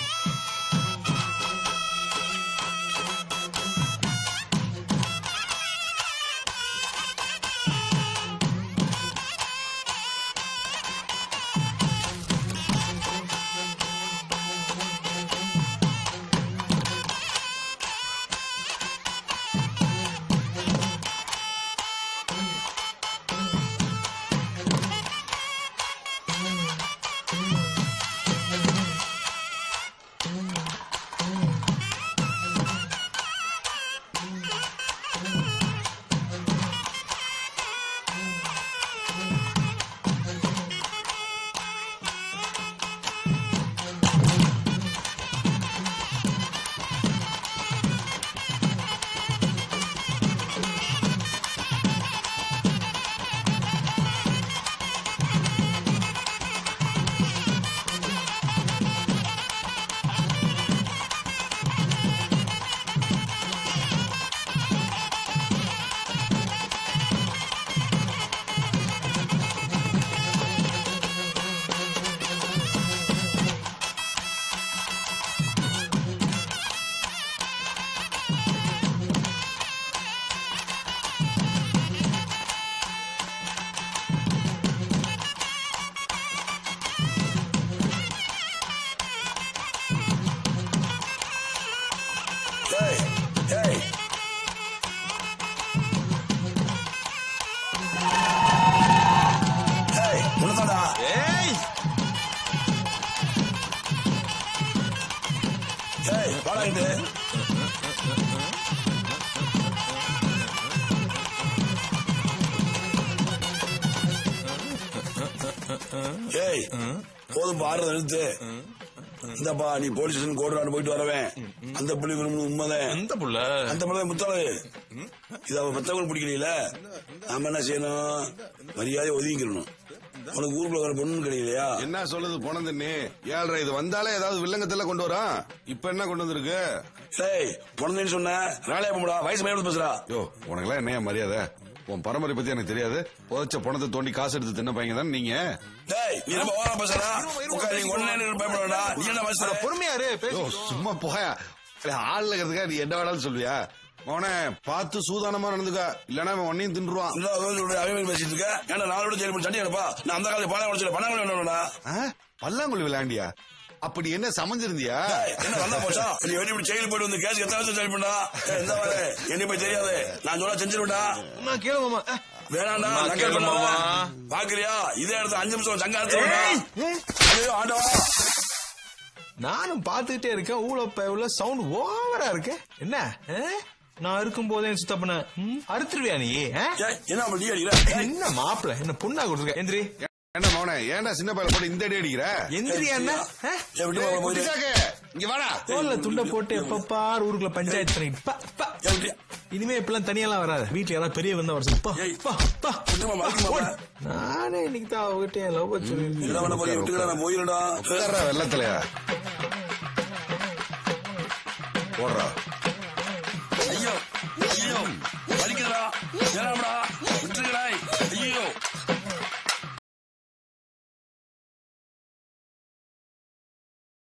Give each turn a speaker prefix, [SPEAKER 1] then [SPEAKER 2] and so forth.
[SPEAKER 1] ஏய் ஏய் ஏய் உனதாடா
[SPEAKER 2] ஏய்
[SPEAKER 1] ஏய் வாடா இங்க ஏய் போதும் பாடுறத நிறுத்து இந்தப்பா நீ போலீஸ் ஸ்டேஷன் கோடுறான்னு போயிட்டு வரவேன் அந்த புள்ளி விரும்பணும் உண்மைதான்
[SPEAKER 2] எந்த புள்ள
[SPEAKER 1] அந்த பிள்ளை முத்தாளு இது அவ மத்தவங்களுக்கு பிடிக்கல நாம என்ன செய்யணும் மரியாதை ஒதுங்கிக்கணும் உனக்கு ஊருக்குள்ள வர பொண்ணு கிடைக்கலையா
[SPEAKER 3] என்ன சொல்லுது போன தண்ணி ஏழ்ரை இது வந்தாலே ஏதாவது வில்லங்கத்துல கொண்டு வரான் இப்ப என்ன கொண்டு வந்திருக்கு
[SPEAKER 1] ஏய் பொண்ணுன்னு சொன்ன ராளையா போடா வயசு மயில பேசுறா
[SPEAKER 3] யோ உனக்கெல்லாம் என்னையா மரியாதை உன் பரம்பரை பத்தி எனக்கு தெரியாது புதைச்ச பணத்தை தோண்டி காசு எடுத்து தின்ன பையன் தான் நீங்க
[SPEAKER 1] டேய் நீ ரொம்ப ஓவரா பேசுறா உட்கார் நீ ஒண்ணு பயப்பட வேண்டாம் நீ என்ன வயசு
[SPEAKER 2] பொறுமையா இரு பேசு
[SPEAKER 3] யோ சும்மா போயா ஆள் இருக்கிறதுக்கா நீ என்ன வேணாலும் சொல்லுவியா மோனே பார்த்து சூதானமா நடந்துக்க இல்லன்னா அவன் உன்னையும் தின்றுவான்
[SPEAKER 1] இல்ல அவன் பேசிட்டு இருக்க ஏன்னா நாளோட ஜெயில் பண்ணி சண்டி எடுப்பா நான் அந்த காலத்துல பாடம் உடச்சு பணம் வேணும்டா
[SPEAKER 3] ஆ? பல்லாங்குழி விளையாண்டியா அப்படி என்ன சமைஞ்சிருந்தியா
[SPEAKER 1] ஏய், என்ன வந்தா போச்சா நீ வெளிய இப்படி ஜெயிலுக்கு போயிட்டு வந்து கேஸ் எத்தனை வருஷம் ஜெயில் பண்ணா எந்த வர என்ன போய் தெரியாது நான் சொல்ல செஞ்சிருவேன்டா
[SPEAKER 2] நான் கேளு மாமா அஹ்.
[SPEAKER 1] வேணாண்டா
[SPEAKER 2] அம்மா,
[SPEAKER 1] நக்கல்
[SPEAKER 2] கேளு
[SPEAKER 1] பண்ணாத.
[SPEAKER 2] மாமா.
[SPEAKER 1] பாக்குறியா இதே இடத்துல அஞ்சு நிமிஷம் சங்க அடிச்சிருவேன்டா ஐயோ ஆண்டவா
[SPEAKER 2] நானும் பாத்துக்கிட்டே இருக்கேன் ஊழ உள்ள சவுண்ட் ஓவரா இருக்கு என்ன அஹ்? நான் இருக்கும் போதே சுத்த பண்ண ம், அறுத்துருவியா நீ அஹ்?
[SPEAKER 1] ஏய், என்ன அப்படி நீ அடிக்கிற
[SPEAKER 2] என்ன மாப்பிள என்ன பொண்ணா கொடுத்துருக்க எந்திரி
[SPEAKER 3] என்ன மோனே ஏன்டா சின்ன பையல போட்டு இந்த அடி அடிக்கிற
[SPEAKER 2] எந்திரியா என்ன அஹ்?
[SPEAKER 1] ஏய், விட்டு போங்க, போயிரு.
[SPEAKER 3] குட்டிச்சாக்கு, இங்க வாடா
[SPEAKER 2] தோல்ல துண்ட போட்டு எப்ப பார் ஊருக்குள்ள பஞ்சாயத்து பண்ணிட்டு பா, பா.
[SPEAKER 1] ஏய், விட்டு.
[SPEAKER 2] இனிமே இப்பெல்லாம் தனியெல்லாம் வராது வீட்டுல யாராவது பெரிய வந்தா வர சொல்லு. பா,
[SPEAKER 1] ஏய்.
[SPEAKER 2] பா, பா.
[SPEAKER 1] விட்டுமா, மறக்குமா,
[SPEAKER 2] ஓடு. நானே இன்னைக்கு தான் அவகிட்ட என் லவ் சொல்லி
[SPEAKER 1] என்ன பண்ண போய் விட்டுக்கடா நான் போயிருடா
[SPEAKER 3] உட்கார்றா வெள்ளத்துலயா போடுறா
[SPEAKER 1] ஐயோ ஐயோ வலிக்குதுடா ஏறாமடா